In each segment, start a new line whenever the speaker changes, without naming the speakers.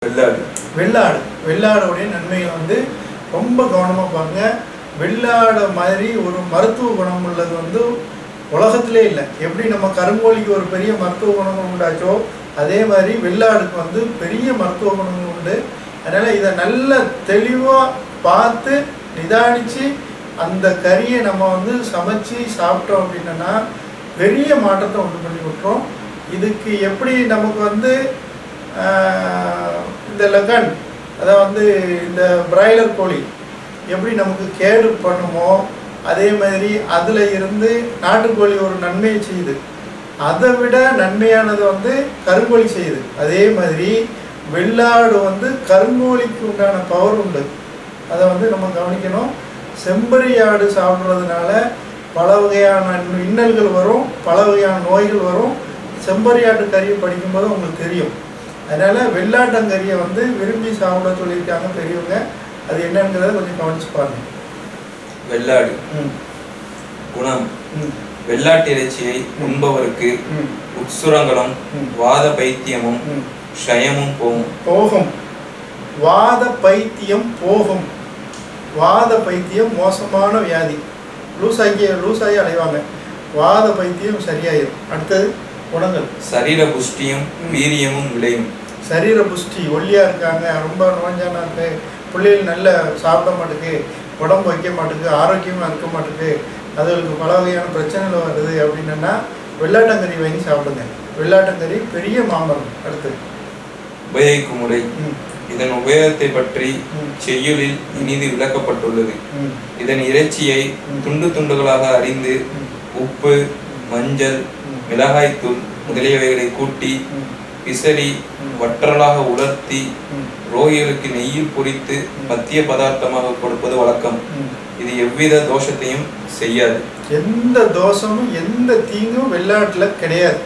வெள்ளாடு
வெள்ளாடு வெள்ளாடோடைய நன்மைகள் வந்து ரொம்ப கவனமாக பாருங்க வெள்ளாடு மாதிரி ஒரு மருத்துவ குணம் உள்ளது வந்து உலகத்திலே இல்லை எப்படி நம்ம கருங்கோழிக்கு ஒரு பெரிய மருத்துவ குணங்கள் உண்டாச்சோ அதே மாதிரி வெள்ளாடுக்கு வந்து பெரிய மருத்துவ குணங்கள் உண்டு அதனால் இதை நல்ல தெளிவாக பார்த்து நிதானித்து அந்த கறியை நம்ம வந்து சமைச்சு சாப்பிட்டோம் அப்படின்னா பெரிய மாற்றத்தை உண்டு பண்ணி விட்டுரும் இதுக்கு எப்படி நமக்கு வந்து ஆஹ், இந்த லகன் அதாவது வந்து இந்த பிராய்லர் கோழி எப்படி நமக்கு கேடு பண்ணுமோ அதே மாதிரி அதில் இருந்து நாட்டுக்கோழி ஒரு நன்மையை செய்யுது அதை விட நன்மையானது வந்து கருங்கோழி செய்யுது அதே மாதிரி வெள்ளாடு வந்து கருங்கோழிக்கு உண்டான பவர் உண்டு அதை வந்து நம்ம கவனிக்கணும் செம்பரி ஆடு சாப்பிட்றதுனால பல வகையான இன்னல்கள் வரும் பல வகையான நோய்கள் வரும் செம்பரி ஆட்டு கறியை படிக்கும்போது உங்களுக்கு தெரியும் அதனால் வெள்ளாட்டங்கறியை வந்து விரும்பி சாப்பிட சொல்லியிருக்காங்க பெரியவங்க அது என்னங்கிறத கொஞ்சம் கவனிச்சு பாருங்க
வெள்ளாடு
ம்
குணம்
ம்
வெள்ளாட்டு இறைச்சியை உண்பவருக்கு
ம்
உட்சுரங்களும்
ம்.
வாத பைத்தியமும்
ம்
க்ஷயமும் போகும்
போகும் வாத பைத்தியம் போகும் வாத பைத்தியம் மோசமான வியாதி லூசாக்கி லூசாகி அடைவாங்க வாத பைத்தியம் சரியாயிரும் அடுத்தது குணங்கள்
சரீர புஷ்டியும் வீரியமும் விளையும்
சரீர புஷ்டி ஒல்லியா இருக்காங்க ரொம்ப நோஞ்சானா இருக்கு பிள்ளைகள் நல்ல சாப்பிட மாட்டேங்குது உடம்பு வைக்க மாட்டேங்குது ஆரோக்கியமாக இருக்க மாட்டேங்குது அதுகளுக்கு பல வகையான பிரச்சனைகள் வருது அப்படின்னா வெள்ளாட்டங்கறி வாங்கி சாப்பிடுங்க வெள்ளாட்டங்கறி பெரிய மாமரம் அடுத்தது
உபயோகிக்கும் முறை
ம்
இதன் உபயோகத்தை பற்றி
ம்.
செய்யுளில் இனிது விளக்கப்பட்டுள்ளது
ம்
இதன் இறைச்சியை
ம்.
துண்டு துண்டுகளாக அறிந்து
ம்.
உப்பு மஞ்சள்
ம்.
மிளகாய்த்தூள் முதலியவைகளை கூட்டி
ம்.
பிசறி
ம்.
வற்றலாக உலர்த்தி
ம்.
ரோகிகளுக்கு நெய்யில் பொரித்து பத்திய பதார்த்தமாக கொடுப்பது வழக்கம்
ம்.
இது எவ்வித தோஷத்தையும் செய்யாது
எந்த தோஷமும் எந்த தீங்கும் வெள்ளாட்டில் கிடையாது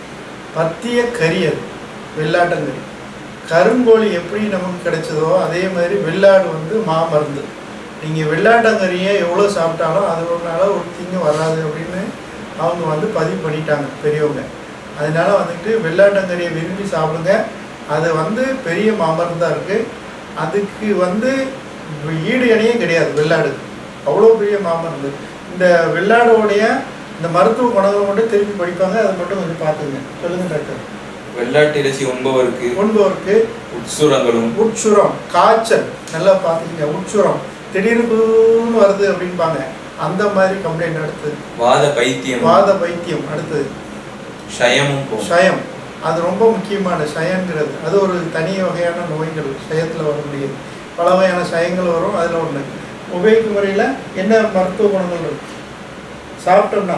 பத்திய கறி அது வெள்ளாட்டங்கறி கருங்கோழி எப்படி நமக்கு கிடைச்சதோ அதே மாதிரி வெள்ளாடு வந்து மாமருந்து நீங்கள் வெள்ளாட்டங்கறியை எவ்வளோ சாப்பிட்டாலும் அதனால ஒரு தீங்கு வராது அப்படின்னு அவங்க வந்து பதிவு பண்ணிட்டாங்க பெரியவங்க அதனால வந்துட்டு வெள்ளாட்டங்கறியை விரும்பி சாப்பிடுங்க அது வந்து பெரிய மாமருந்தாக இருக்குது அதுக்கு வந்து ஈடு இணையே கிடையாது வெள்ளாடு அவ்வளோ பெரிய மாமருந்து இந்த வெள்ளாடோடைய இந்த மருத்துவ குணங்களை மட்டும் திருப்பி படிப்பாங்க அதை மட்டும் கொஞ்சம் பார்த்துங்க சொல்லுங்க டாக்டர்
வெள்ளாட்டு இறைச்சி உண்பவருக்கு
உண்பவருக்கு
உட்சுரங்களும்
உட்சுரம் காய்ச்சல் நல்லா பார்த்துக்கங்க உட்சுரம் திடீர்னு குன்னு வருது அப்படின்பாங்க அந்த மாதிரி கம்ப்ளைண்ட் அடுத்தது
வாத பைத்தியம்
வாத பைத்தியம் அடுத்தது
க்ஷயமும் போகும்
ஷயம் அது ரொம்ப முக்கியமான ஷயங்கிறது அது ஒரு தனி வகையான நோய்கள் ஷயத்தில் வரக்கூடியது பல வகையான ஷயங்கள் வரும் அதில் ஒன்று உபயோகிக்கும் முறையில் என்ன மருத்துவ குணங்கள் இருக்கு சாப்பிட்டோம்னா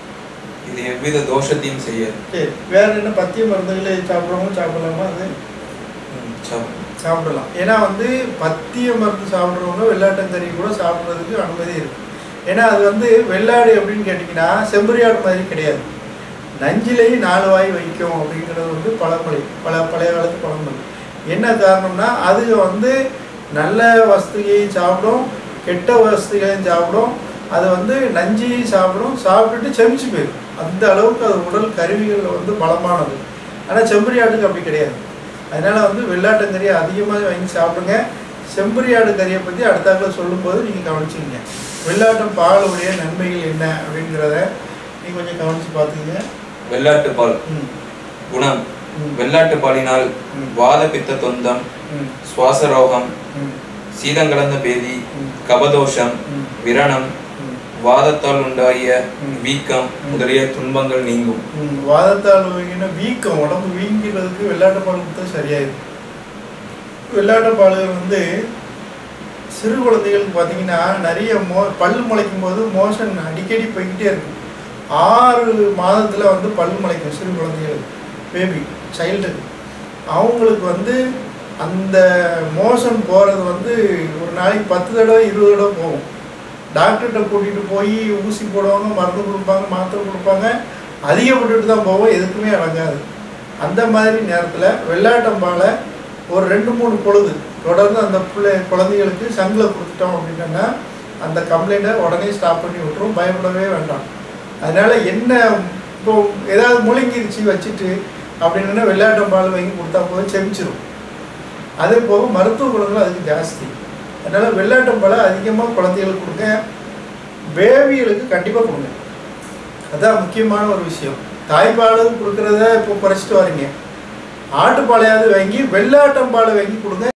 இது எவ்வித தோஷத்தையும் செய்யாது
சரி வேற என்ன பத்திய மருந்துகளை சாப்பிட்றவங்க சாப்பிடலாமா அது
ம், சாப்பிடும்.
சாப்பிடலாம் ஏன்னா வந்து பத்திய மருந்து சாப்பிட்றவங்க வெள்ளாட்டங்கறி கூட சாப்பிட்றதுக்கு அனுமதி இருக்கு ஏன்னா அது வந்து வெள்ளாடு எப்படின்னு கேட்டிங்கன்னா செம்பரியாடு மாதிரி கிடையாது நஞ்சிலையும் நாலு வாய் வைக்கும் அப்படிங்கிறது வந்து பழமொழி பல பழைய காலத்து பழமொழி என்ன காரணம்னா அது வந்து நல்ல வசதியையும் சாப்பிடும் கெட்ட வசதிகளையும் சாப்பிடும் அது வந்து நஞ்சையும் சாப்பிடும் சாப்பிட்டுட்டு செமிச்சு போயிடும் அந்த அளவுக்கு அது உடல் கருவிகள் வந்து பலமானது ஆனால் செம்பரி ஆட்டுக்கு அப்படி கிடையாது அதனால வந்து வெள்ளாட்டங்கறியை அதிகமாக வாங்கி சாப்பிடுங்க செம்பரி ஆடு கறியை பற்றி அடுத்தாக்கில் சொல்லும்போது நீங்கள் கவனிச்சிங்க வெள்ளாட்டம் பாலுடைய நன்மைகள் என்ன அப்படிங்கிறத நீங்கள் கொஞ்சம் கவனித்து பார்த்துங்க
வெள்ளாட்டு பால்
ம்
குணம்
ம்.
வெள்ளாட்டு பாலினால்
ம்.
வாத பித்த தொந்தம்
ம்
சுவாச ரோகம்
ம்
சீதங்கலந்த பேதி
ம்.
கபதோஷம்
ம்.
விரணம்
ம்.
வாதத்தால் உண்டாகிய
ம்.
வீக்கம்
ம்.
முதலிய துன்பங்கள் நீங்கும்
ம், வாதத்தால் வீங்கின வீக்கம் உடம்பு வீங்கிறதுக்கு வெள்ளாட்டு பால் கொடுத்தா சரியாயிடும் வெள்ளாட்டு பால்கள் வந்து சிறு குழந்தைகளுக்கு பார்த்தீங்கன்னா நிறைய மோ பல் முளைக்கும் போது மோஷன் அடிக்கடி போய்கிட்டே இருக்கும் ஆறு மாதத்தில் வந்து பல் முளைக்கும் சிறு குழந்தைகளுக்கு பேபி சைல்டுக்கு அவங்களுக்கு வந்து அந்த மோஷன் போகிறது வந்து ஒரு நாளைக்கு பத்து தடவை இருபது தடவை போகும் டாக்டர்கிட்ட கூட்டிகிட்டு போய் ஊசி போடுவாங்க மருந்து கொடுப்பாங்க மாத்திரை கொடுப்பாங்க அதிகப்பட்டுட்டு தான் போவோம் எதுக்குமே அடங்காது அந்த மாதிரி நேரத்தில் வெள்ளாட்டம்பாலை ஒரு ரெண்டு மூணு பொழுது தொடர்ந்து அந்த பிள்ளை குழந்தைகளுக்கு சங்கில் கொடுத்துட்டோம் அப்படின்னா அந்த கம்ப்ளைண்ட்டை உடனே ஸ்டாப் பண்ணி விட்டுரும் பயப்படவே வேண்டாம் அதனால் என்ன இப்போ ஏதாவது முழுங்கிருச்சு வச்சுட்டு அப்படின்னா வெள்ளாட்டம் பால் வாங்கி கொடுத்தா போதும் செமிச்சிரும் அதே போக மருத்துவ குணங்கள் அதுக்கு ஜாஸ்தி அதனால் வெள்ளாட்டம்பாலை அதிகமாக குழந்தைகளுக்கு கொடுங்க பேபிகளுக்கு கண்டிப்பாக கொடுங்க அதான் முக்கியமான ஒரு விஷயம் தாய்ப்பால் கொடுக்குறத இப்போ குறைச்சிட்டு வரீங்க ஆட்டுப்பாலையாவது வாங்கி வெள்ளாட்டம்பாலை வாங்கி கொடுங்க